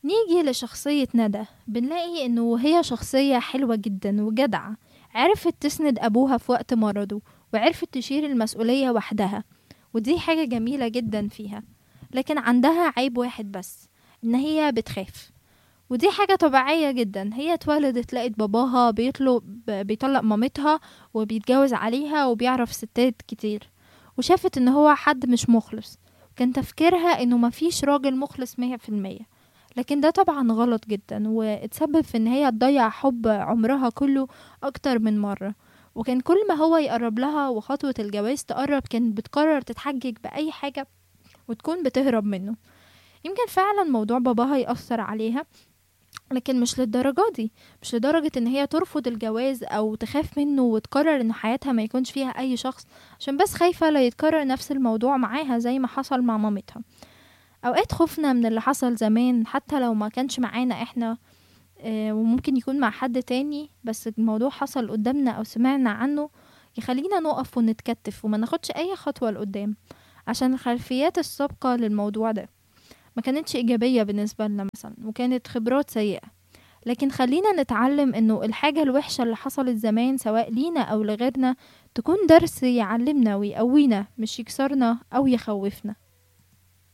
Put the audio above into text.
نيجي لشخصية ندى بنلاقي انه هي شخصية حلوة جدا وجدعة عرفت تسند ابوها في وقت مرضه وعرفت تشيل المسؤولية وحدها ودي حاجة جميلة جدا فيها لكن عندها عيب واحد بس ان هي بتخاف ودي حاجة طبيعية جدا هي اتولدت لقت باباها بيطلب بيطلق مامتها وبيتجوز عليها وبيعرف ستات كتير وشافت ان هو حد مش مخلص كان تفكيرها انه مفيش راجل مخلص مية في المية لكن ده طبعا غلط جدا واتسبب في ان هي تضيع حب عمرها كله اكتر من مرة وكان كل ما هو يقرب لها وخطوة الجواز تقرب كانت بتقرر تتحجج بأي حاجة وتكون بتهرب منه يمكن فعلا موضوع باباها يأثر عليها لكن مش للدرجة دي مش لدرجة ان هي ترفض الجواز او تخاف منه وتقرر ان حياتها ما يكونش فيها اي شخص عشان بس خايفة لا يتكرر نفس الموضوع معاها زي ما حصل مع مامتها اوقات خوفنا من اللي حصل زمان حتى لو ما كانش معانا احنا آه، وممكن يكون مع حد تاني بس الموضوع حصل قدامنا او سمعنا عنه يخلينا نقف ونتكتف وما ناخدش اي خطوة لقدام عشان الخلفيات السابقة للموضوع ده ما كانتش إيجابية بالنسبة لنا مثلا وكانت خبرات سيئة لكن خلينا نتعلم انه الحاجة الوحشة اللي حصلت زمان سواء لينا او لغيرنا تكون درس يعلمنا ويقوينا مش يكسرنا او يخوفنا